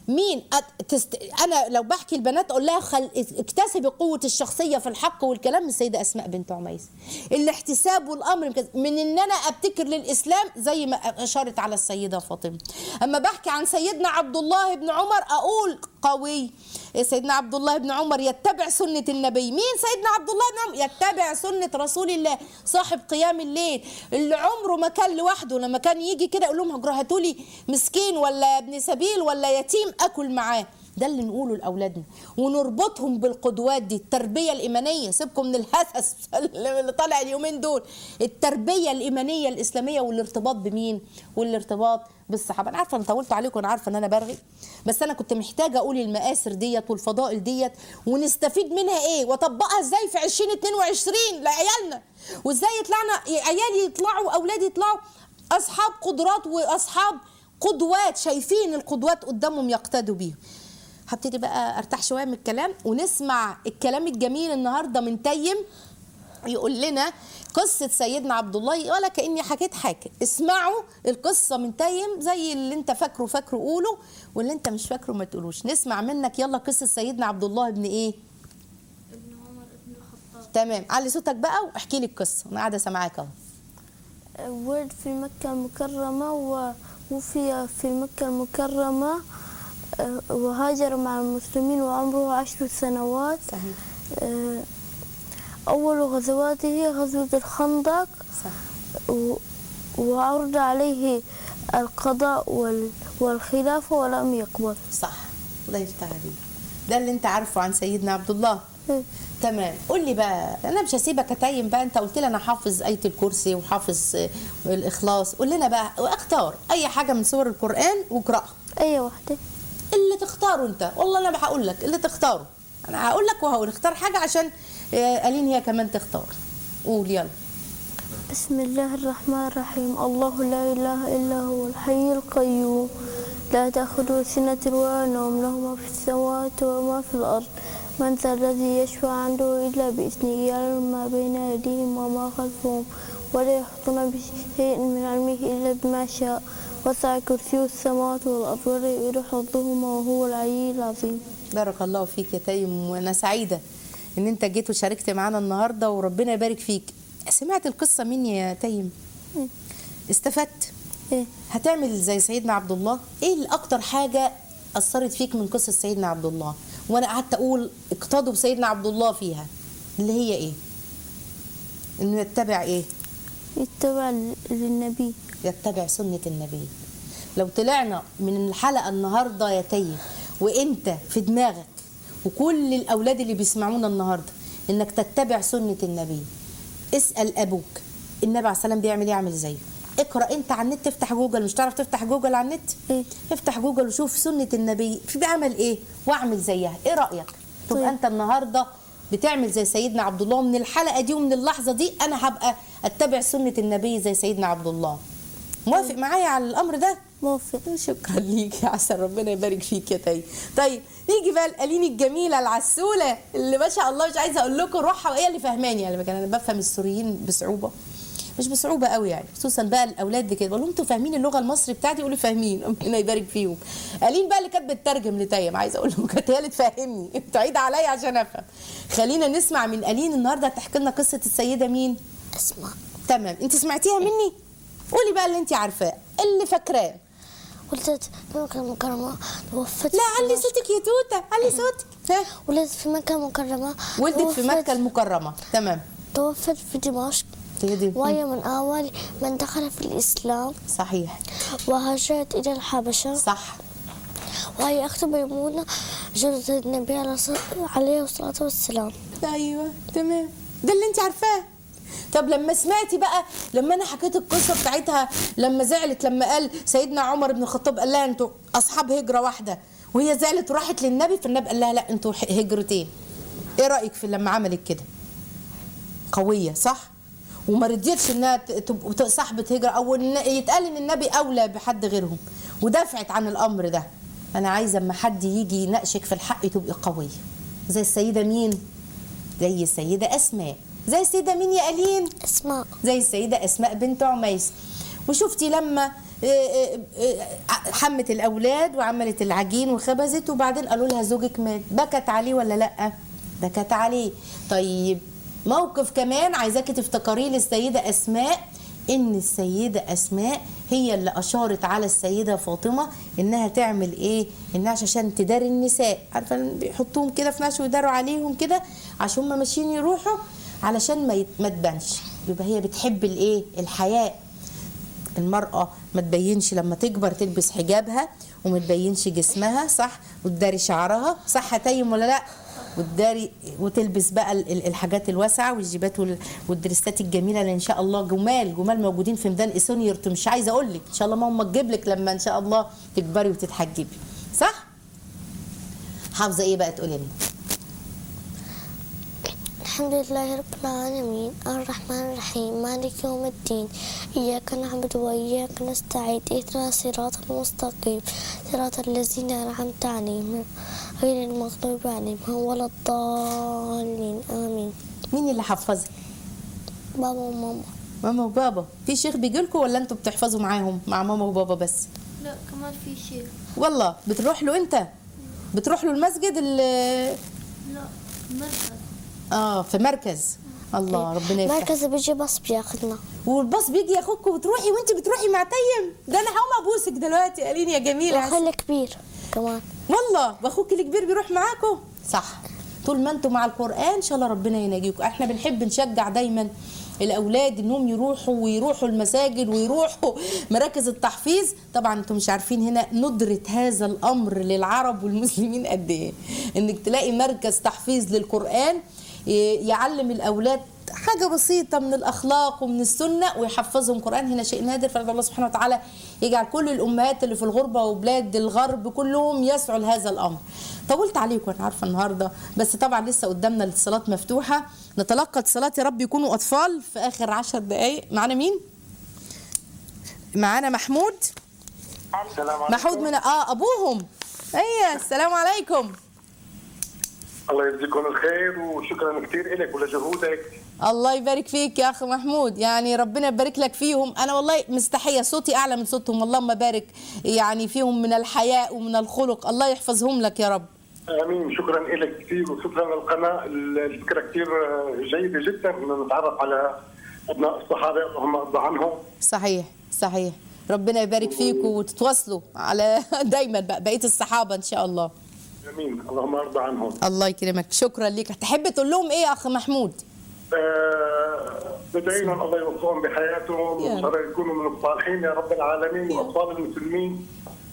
مين أت- تست... انا لو بحكي البنات اقول لها خل... اكتسبي قوه الشخصيه في الحق والكلام من السيده اسماء بنت عميس الاحتساب والامر كذا. من ان انا ابتكر للاسلام زي ما اشارت على السيده فاطمه اما بحكي عن سيدنا عبد الله بن عمر اقول قوي سيدنا عبد الله بن عمر يتبع سنه النبي مين سيدنا عبد الله بن عمر يتبع سنه رسول الله صاحب قيام الليل اللي عمره ما كان لوحده لما كان يجي كده يقول لهم هاتوا لي مسكين ولا ابن سبيل ولا يتيم اكل معاه ده اللي نقوله لاولادنا ونربطهم بالقدوات دي التربيه الايمانيه سيبكم من الهسس اللي طالع اليومين دول التربيه الايمانيه الاسلاميه والارتباط بمين والارتباط بالصحابه انا عارفه انا طولت عليكم انا عارفه ان انا برغي بس انا كنت محتاجه اقول المآثر ديت والفضائل ديت ونستفيد منها ايه واطبقها ازاي في 2022 لعيالنا وازاي يطلعنا عيالي يطلعوا اولادي يطلعوا اصحاب قدرات واصحاب قدوات شايفين القدوات قدامهم يقتدوا بيهم هبتدي بقى ارتاح شويه من الكلام ونسمع الكلام الجميل النهارده من تيم يقول لنا قصة سيدنا عبد الله ولا كأني حكيت حاجة اسمعوا القصة من تيم زي اللي انت فاكره فاكره قوله واللي انت مش فاكره ما تقولوش نسمع منك يلا قصة سيدنا عبد الله ابن ايه ابن عمر ابن الخطاب تمام علي صوتك بقى واحكي لي القصة انا قاعدة سامعاك اهو ولد في مكة المكرمة ووفي في مكة المكرمة آه، وهاجر مع المسلمين وعمره عشر سنوات صحيح آه، أول غزواته غزوة الخندق صح و- وعرض عليه القضاء وال- والخلافة ولم يقبل صح الله يفتح عليك ده اللي انت عارفه عن سيدنا عبد الله إيه. تمام قول لي بقى انا مش هسيبك اتيم بقى انت قلت لي انا حافظ ايه الكرسي وحافظ آه، الاخلاص قول لنا بقى واختار اي حاجه من سور القران واقراها أي واحدة اللي تختاره انت والله انا هقول لك اللي تختاره انا هقول لك وهقول اختار حاجه عشان آه، الين هي كمان تختار قول يلا بسم الله الرحمن الرحيم الله لا إله إلا هو الحي القيوم لا تأخذه سنة ولا نوم له ما في السماوات وما في الأرض من ذا الذي يشفع عنده إلا بإذنه يعلم ما بين أيديهم وما خلفهم ولا يحيطون بشيء من علمه إلا بما شاء وسع كرسيه السماوات والأرض ولا يؤوده حفظهما وهو العلي العظيم بارك الله فيك يا تيم وانا سعيده ان انت جيت وشاركت معانا النهارده وربنا يبارك فيك سمعت القصه مني يا تيم إيه. استفدت إيه هتعمل زي سيدنا عبد الله ايه اللي اكتر حاجه اثرت فيك من قصه سيدنا عبد الله وانا قعدت اقول اقتضوا بسيدنا عبد الله فيها اللي هي ايه انه يتبع ايه يتبع للنبي يتبع سنة النبي لو طلعنا من الحلقة النهاردة يا تيم وانت في دماغك وكل الأولاد اللي بيسمعونا النهاردة انك تتبع سنة النبي اسأل أبوك النبي عليه السلام بيعمل ايه اعمل زيه اقرا انت على النت افتح جوجل مش تعرف تفتح جوجل على النت إيه. افتح جوجل وشوف سنة النبي في بيعمل ايه واعمل زيها ايه رأيك تبقى طيب. انت النهارده بتعمل زي سيدنا عبد الله من الحلقة دي ومن اللحظة دي انا هبقى اتبع سنة النبي زي سيدنا عبد الله موافق معايا على الامر ده موفق شكرا ليك يا عسل ربنا يبارك فيك يا تاي طيب نيجي بقى القليل الجميله العسوله اللي ما شاء الله مش عايزه اقول لكم روحها وهي اللي فهماني يعني كان انا بفهم السوريين بصعوبه مش بصعوبه قوي يعني خصوصا بقى الاولاد دي كده بقول لهم انتوا فاهمين اللغه المصري بتاعتي يقولوا فاهمين ربنا يبارك فيهم قالين بقى اللي كانت بتترجم لتيم عايزه اقول لهم كانت هي اللي تفهمني تعيد عليا عشان افهم خلينا نسمع من قالين النهارده تحكي لنا قصه السيده مين اسمع تمام انت سمعتيها مني قولي بقى اللي انت عارفاه اللي فاكراه ولدت في مكة المكرمة توفت لا في علي دمشق. صوتك يا توته علي صوتك ها ولدت في مكة المكرمة ولدت في توفت- مكه المكرمه تمام توفت في دمشق هي دي وهي من أول من دخل في الإسلام صحيح وهاجرت إلى الحبشة صح وهي أخت ميمونة جدة النبي عليه الصلاة- عليه الصلاة والسلام ايوه تمام ده اللي انت عارفاه طب لما سمعتي بقى لما انا حكيت القصه بتاعتها لما زعلت لما قال سيدنا عمر بن الخطاب قال لها انتوا اصحاب هجره واحده وهي زعلت وراحت للنبي فالنبي قال لها لا انتوا ح- هجرتين ايه رايك في لما عملت كده قويه صح وما رضيتش انها ت- تبقى صاحبه هجره او إن يتقال ان النبي اولى بحد غيرهم ودافعت عن الامر ده انا عايزه اما حد يجي يناقشك في الحق تبقي قويه زي السيده مين زي السيده اسماء زي السيده مين يا الين اسماء زي السيده اسماء بنت عميس وشفتي لما آه، آه، آه، حمت الاولاد وعملت العجين وخبزت وبعدين قالوا لها زوجك مات بكت عليه ولا لا بكت عليه طيب موقف كمان عايزاكي تفتكريه للسيده اسماء ان السيده اسماء هي اللي اشارت على السيده فاطمه انها تعمل ايه انها عشان تداري النساء عارفه إن بيحطوهم كده في نعش ويداروا عليهم كده عشان هم ماشيين يروحوا علشان ما يت- ما تبانش يبقى هي بتحب الايه الحياء المرأة ما تبينش لما تكبر تلبس حجابها وما تبينش جسمها صح وتداري شعرها صح هتيم ولا لا وتداري وتلبس بقى ال- ال- الحاجات الواسعه والجيبات وال- والدريسات الجميله اللي ان شاء الله جمال جمال موجودين في ميدان اسونيرت مش عايزه اقول لك ان شاء الله ماما تجيب لك لما ان شاء الله تكبري وتتحجبي صح حافظه ايه بقى تقولي لنا الحمد لله رب العالمين الرحمن الرحيم مالك يوم الدين إياك نعبد وإياك نستعين اهدنا الصراط المستقيم صراط الذين أنعمت عليهم غير المغضوب عليهم ولا الضالين آمين مين اللي حفظك بابا وماما ماما وبابا في شيخ بيجي لكم ولا انتوا بتحفظوا معاهم مع ماما وبابا بس لا كمان في شيء والله بتروح له انت بتروح له المسجد اللي لا مركز اه في مركز الله ربنا يفتح مركز بيجي بس بياخدنا والباص بيجي ياخدكم وتروحي وانت بتروحي مع تيم ده انا هقوم ابوسك دلوقتي قالين يا جميله وخلي كبير كمان والله واخوك الكبير بيروح معاكم صح طول ما انتم مع القران ان شاء الله ربنا يناجيكم احنا بنحب نشجع دايما الاولاد انهم يروحوا ويروحوا المساجد ويروحوا مراكز التحفيظ طبعا انتم مش عارفين هنا ندره هذا الامر للعرب والمسلمين قد ايه انك تلاقي مركز تحفيظ للقران ي- يعلم الاولاد حاجة بسيطة من الأخلاق ومن السنة ويحفظهم قرآن هنا شيء نادر فندعو الله سبحانه وتعالى يجعل كل الأمهات اللي في الغربة وبلاد الغرب كلهم يسعوا لهذا الأمر طولت عليكم أنا عارفة النهاردة بس طبعا لسه قدامنا الاتصالات مفتوحة نتلقى اتصالات يا رب يكونوا أطفال في آخر عشر دقايق معانا مين؟ معانا محمود السلام عليكم محمود من اه ابوهم ايوه السلام عليكم الله يجزيكم الخير وشكرا كثير لك ولجهودك الله يبارك فيك يا اخ محمود يعني ربنا يبارك لك فيهم انا والله مستحيه صوتي اعلى من صوتهم اللهم بارك يعني فيهم من الحياء ومن الخلق الله يحفظهم لك يا رب امين شكرا لك كثير وشكرا للقناه الفكره كثير جيده جدا ان نتعرف على ابناء الصحابه اللهم ارضى عنهم صحيح صحيح ربنا يبارك فيكم وتتواصلوا على دايما بقى بقيه الصحابه ان شاء الله امين اللهم ارضى عنهم الله يكرمك شكرا لك تحب تقول لهم ايه يا اخ محمود آه، بدعي لهم الله يوفقهم بحياتهم يا وان شاء الله يكونوا من الصالحين يا رب العالمين واطفال المسلمين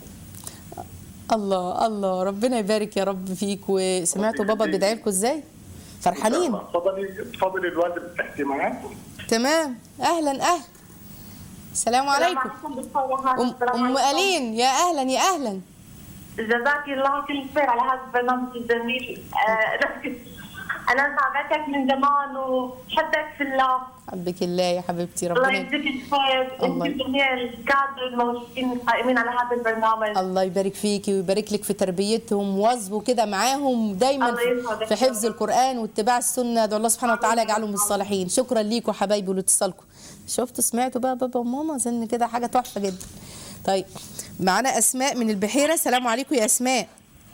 الله الله ربنا يبارك يا رب فيك وسمعتوا بابا بيدعي لكم ازاي فرحانين تفضلي تفضلي الوالد تحكي معك تمام اهلا اهلا السلام عليكم ام ام الين يا اهلا يا اهلا جزاك الله كل خير على هذا البرنامج الجميل آه، انا متابعتك من زمان وحبك في الله حبك الله يا حبيبتي الله ربنا يجزيك الخير الله انت جميع الكادر الموجودين القائمين على هذا البرنامج الله يبارك فيكي ويبارك لك في تربيتهم واظبوا كده معاهم دايما الله في- يسعدك في حفظ القران واتباع السنه ادعو الله سبحانه وتعالى يجعلهم من الصالحين شكرا ليكم حبايبي ولاتصالكم شفتوا سمعتوا بقى بابا وماما زن كده حاجه تحفه جدا طيب معانا اسماء من البحيره السلام عليكم يا اسماء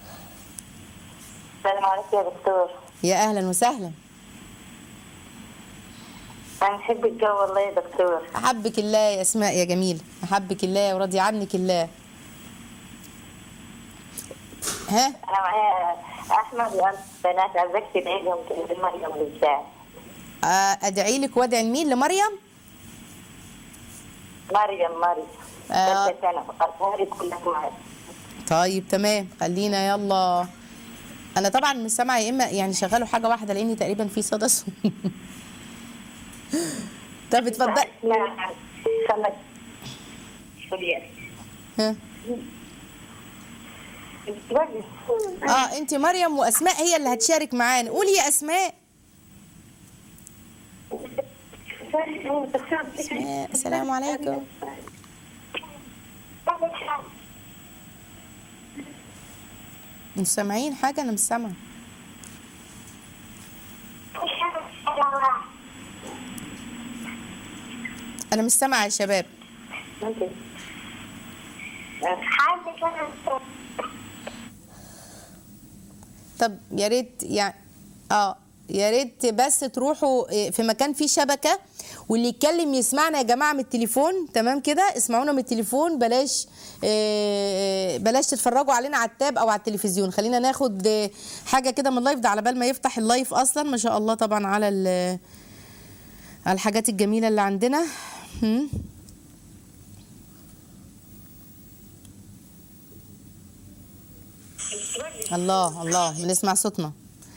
السلام عليكم يا دكتور يا اهلا وسهلا انا بحب الجو والله يا دكتور احبك الله يا اسماء يا جميل احبك الله وراضي عنك الله ها انا معايا احمد وانت بنات عايزك تدعي لهم تدعي مريم بالذات آه، ادعي لك وادعي لمين لمريم مريم مريم آه. ثالثة سنة الأطهار كلها معي طيب تمام خلينا يلا انا طبعا مش سامعه يا اما يعني شغلوا حاجه واحده لاني تقريبا في صدى صوت. طب اتفضل اسمها سمك سوريا ها اه انت مريم واسماء هي اللي هتشارك معانا قولي يا اسماء اسماء السلام عليكم مش سامعين حاجه انا مش سامعه انا مش سامعه يا شباب ممكن حاجة كانت طب يا ريت يعني اه يا ريت بس تروحوا إيه، في مكان فيه شبكه واللي يتكلم يسمعنا يا جماعه من التليفون تمام كده اسمعونا من التليفون بلاش آه، بلاش تتفرجوا علينا على التاب او على التلفزيون خلينا ناخد آه، حاجه كده من اللايف ده على بال ما يفتح اللايف اصلا ما شاء الله طبعا على ال- على الحاجات الجميله اللي عندنا هم. الله الله بنسمع صوتنا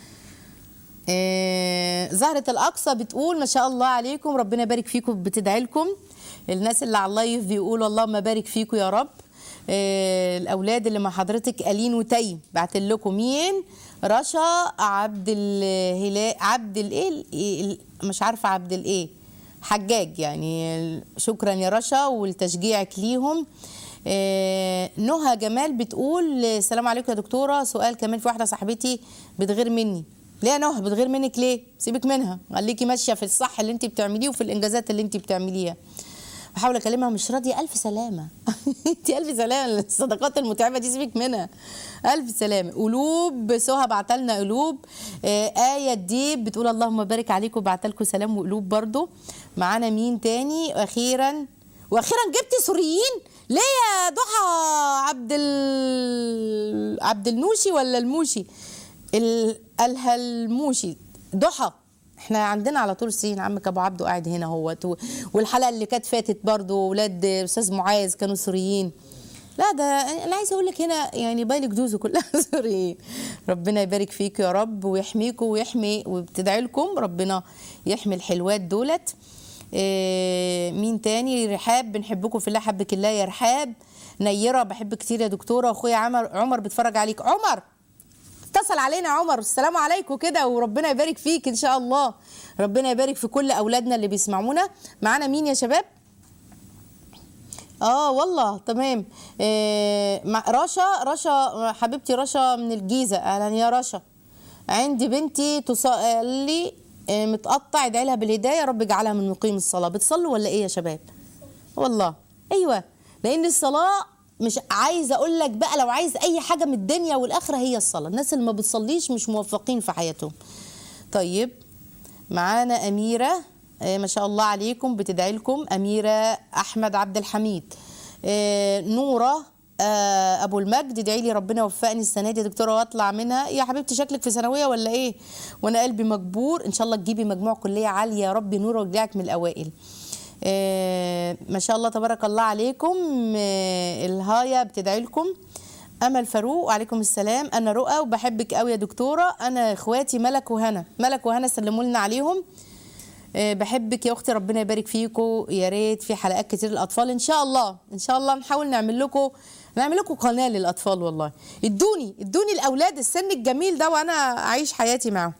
آه، زهرة الأقصى بتقول ما شاء الله عليكم ربنا يبارك فيكم بتدعي لكم الناس اللي على اللايف بيقولوا اللهم بارك فيكم يا رب آه، الأولاد اللي مع حضرتك ألين وتي بعت لكم مين رشا عبد الهلال عبد الايه ال- مش عارفة عبد الايه حجاج يعني شكرا يا رشا ولتشجيعك ليهم آه، نهى جمال بتقول السلام عليكم يا دكتوره سؤال كمان في واحده صاحبتي بتغير مني ليه يا نهى بتغير منك ليه سيبك منها خليكي ماشيه في الصح اللي انت بتعمليه وفي الانجازات اللي انت بتعمليها بحاول اكلمها مش راضيه الف سلامه انت الف سلامه الصداقات المتعبه دي سيبك منها الف سلامه قلوب سهى بعتلنا قلوب آه ايه الديب بتقول اللهم بارك عليكم بعتلكم سلام وقلوب برضو معانا مين تاني اخيرا واخيرا جبتي سوريين ليه يا ضحى عبد ال... عبد النوشي ولا الموشي ال... الهلموشي ضحى احنا عندنا على طول سنين عمك ابو عبده قاعد هنا اهوت و- والحلقه اللي كانت فاتت برضو ولاد استاذ معاذ كانوا سوريين لا ده انا عايزه اقول لك هنا يعني بايلك جوزه كلها سوريين ربنا يبارك فيك يا رب ويحميكم ويحمي وبتدعي لكم ربنا يحمي الحلوات دولت إيه مين تاني رحاب بنحبكم في الله حبك الله يا رحاب نيره بحبك كتير يا دكتوره واخويا عمر عمر بيتفرج عليك عمر اتصل علينا عمر السلام عليكم كده وربنا يبارك فيك ان شاء الله ربنا يبارك في كل اولادنا اللي بيسمعونا معانا مين يا شباب اه والله تمام آه مع رشا رشا حبيبتي رشا من الجيزه اهلا يا رشا عندي بنتي تصلي آه متقطع ادعي لها بالهدايه رب اجعلها من مقيم الصلاه بتصلوا ولا ايه يا شباب والله ايوه لان الصلاه مش عايزه اقول لك بقى لو عايز اي حاجه من الدنيا والاخره هي الصلاه الناس اللي ما بتصليش مش موفقين في حياتهم طيب معانا اميره آه، ما شاء الله عليكم بتدعي لكم اميره احمد عبد الحميد آه، نوره آه، ابو المجد ادعي لي ربنا يوفقني السنه دي يا دكتوره واطلع منها يا حبيبتي شكلك في ثانويه ولا ايه وانا قلبي مجبور ان شاء الله تجيبي مجموع كليه عاليه يا رب نوره ويجعلك من الاوائل آه، ما شاء الله تبارك الله عليكم آه، الهايه بتدعي لكم امل فاروق وعليكم السلام انا رؤى وبحبك قوي يا دكتوره انا اخواتي ملك وهنا ملك وهنا سلموا لنا عليهم آه، بحبك يا اختي ربنا يبارك فيكم يا ريت في حلقات كتير للاطفال ان شاء الله ان شاء الله نحاول نعمل لكم نعمل لكم قناه للاطفال والله ادوني ادوني الاولاد السن الجميل ده وانا اعيش حياتي معاهم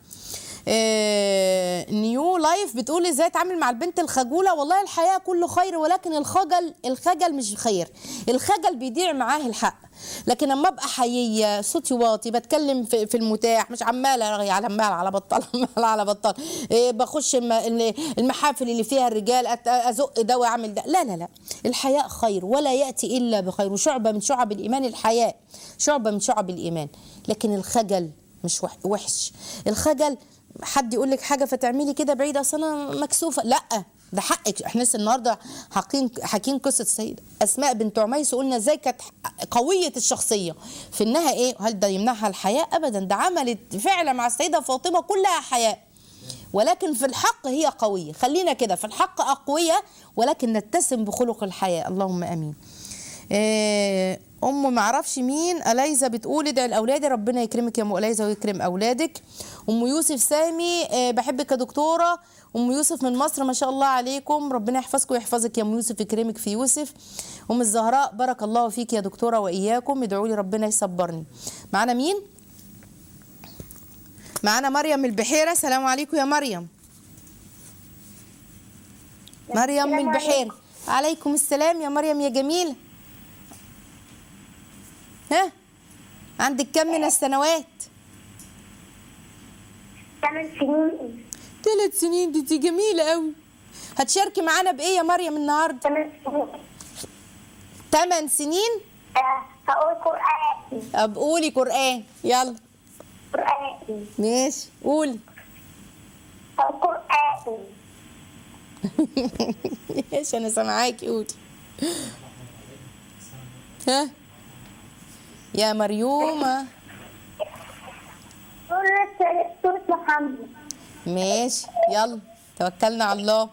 آه، نيو لايف بتقول ازاي اتعامل مع البنت الخجوله والله الحياه كله خير ولكن الخجل الخجل مش خير الخجل بيضيع معاه الحق لكن لما ابقى حييه صوتي واطي بتكلم في, في المتاح مش عماله ارغي على عمال على بطال عمال على بطال إيه بخش الم- ال- المحافل اللي فيها الرجال أت- ازق ده واعمل ده لا لا لا الحياء خير ولا ياتي الا بخير وشعبه من شعب الايمان الحياء شعبه من شعب الايمان لكن الخجل مش وح- وحش الخجل حد يقول لك حاجه فتعملي كده بعيد اصل انا مكسوفه لا ده حقك احنا لسه النهارده حاكين حاكين قصه السيده اسماء بنت عميس وقلنا ازاي كانت قويه الشخصيه في انها ايه هل ده يمنعها الحياء ابدا ده عملت فعلا مع السيده فاطمه كلها حياء ولكن في الحق هي قويه خلينا كده في الحق اقوياء ولكن نتسم بخلق الحياء اللهم امين آه، ام معرفش مين اليزا بتقول ادعي لاولادي ربنا يكرمك يا ام اليزا ويكرم اولادك ام يوسف سامي آه، بحبك يا دكتوره ام يوسف من مصر ما شاء الله عليكم ربنا يحفظكم ويحفظك يا ام يوسف يكرمك في يوسف ام الزهراء بارك الله فيك يا دكتوره واياكم ادعوا لي ربنا يصبرني معانا مين معانا مريم البحيره سلام عليكم يا مريم مريم من البحيره عليكم السلام يا مريم يا جميله ها عندك كم من السنوات ثمان سنين ثلاث سنين دي, دي جميله قوي هتشاركي معانا بايه يا مريم النهارده ثمان سنين 8 سنين آه، هقول قرآن طب قولي قرآن يلا قرآن ماشي قولي هقول قرآن ماشي انا سامعاكي قولي ها يا مريومة سورة سورة محمد ماشي يلا توكلنا على الله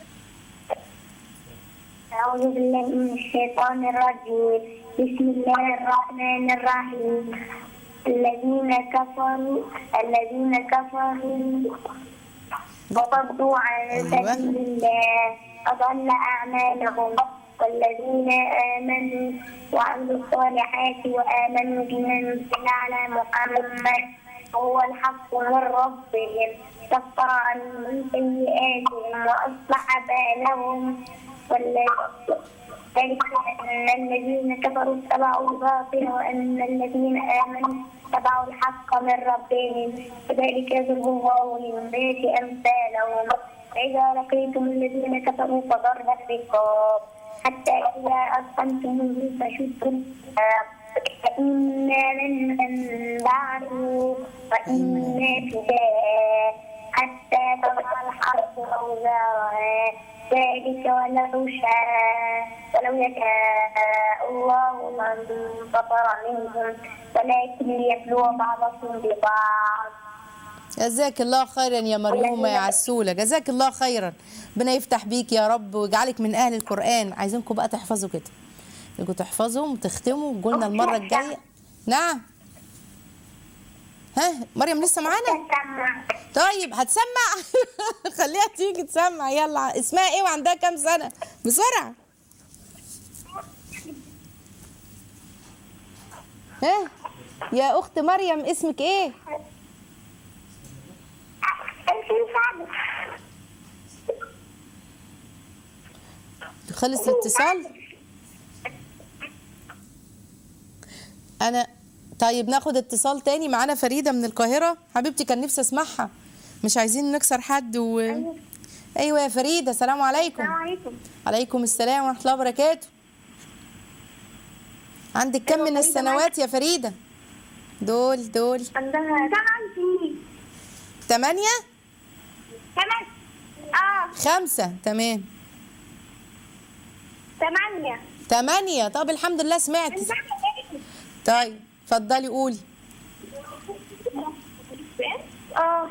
أعوذ بالله من الشيطان الرجيم بسم الله الرحمن الرحيم الذين كفروا الذين كفروا وصدوا عن أيوة. سبيل الله أضل أعمالهم والذين آمنوا وعملوا الصالحات وآمنوا بما نزل على محمد هو الحق من ربهم كفر عنهم سيئاتهم وأصلح بالهم والذي- ذلك أن الذين كفروا اتبعوا الباطل وأن الذين آمنوا اتبعوا الحق من ربهم كذلك يضرب الله للناس أمثالهم فإذا لقيتم الذين كفروا فضرب الرقاب حتى إذا أثقلتموهم فشدوا الوثاق فإما من بعد وإما فداء حتى تضع الحرب أوزارها ذلك ولو شاء ولو يشاء الله ما انتصر منهم ولكن ليبلو بعضكم ببعض جزاك الله خيرا يا مريومة يا عسولة جزاك الله خيرا ربنا يفتح بيك يا رب ويجعلك من أهل القرآن عايزينكم بقى تحفظوا كده انكم تحفظوا وتختموا وتقولنا المرة الجاية نعم ها مريم لسه معانا طيب هتسمع خليها تيجي تسمع يلا اسمها ايه وعندها كام سنة بسرعة ها يا اخت مريم اسمك ايه خلص الاتصال انا طيب ناخد اتصال تاني معانا فريده من القاهره حبيبتي كان نفسي اسمعها مش عايزين نكسر حد و... ايوه يا فريده السلام عليكم السلام عليكم عليكم السلام ورحمه الله وبركاته عندك كم من السنوات يا فريده دول دول عندها ثمان سنين ثمانية ثمان اه خمسة تمام ثمانية ثمانية طب الحمد لله سمعت طيب اتفضلي قولي اه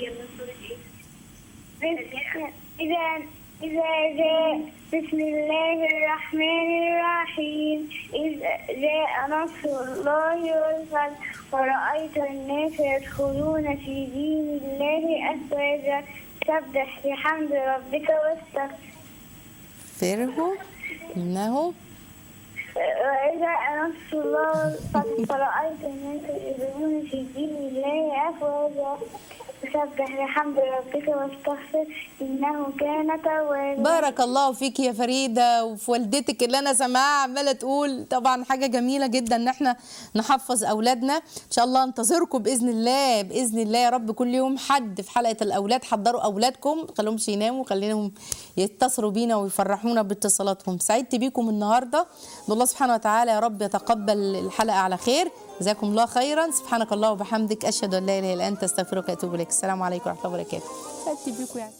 إذا إذا جاء بسم الله الرحمن الرحيم إذا جاء نصر الله والفتح ورأيت الناس يدخلون في دين الله أفواجا سبح بحمد ربك واستغفر فره إنه وإذا نصر الله والفتح ورأيت الناس يدخلون في دين الله أفواجا سبح بحمد ربك واستغفر إنه كان توابا بارك الله فيك يا فريدة وفي والدتك اللي أنا سامعاها عمالة تقول طبعا حاجة جميلة جدا إن احنا نحفظ أولادنا إن شاء الله انتظركم بإذن الله بإذن الله يا رب كل يوم حد في حلقة الأولاد حضروا أولادكم خليهمش يناموا خليهم يتصلوا بينا ويفرحونا باتصالاتهم سعدت بيكم النهاردة بالله سبحانه وتعالى يا رب يتقبل الحلقة على خير جزاكم الله خيرا سبحانك الله وبحمدك أشهد أن لا إله إلا أنت أستغفرك وأتوب إليك السلام عليكم ورحمة الله وبركاته سعدت بيكم يعني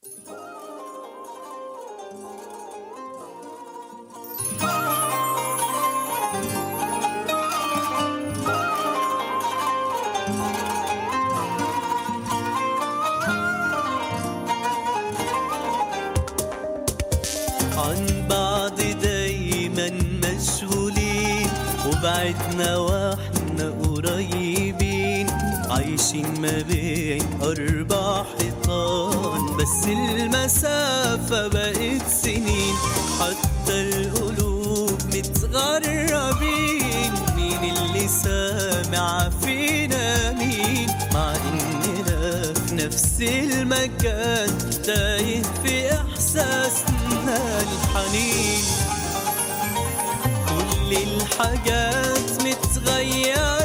عن بعض دايما مشغولين وبعدنا واحنا قريبين عايشين ما بين أربع حيطان بس المسافة بقت سنين حتى القلوب متغربين مين اللي سامع فينا مين مع إننا في نفس المكان تايه في إحساسنا الحنين كل الحاجات متغيرة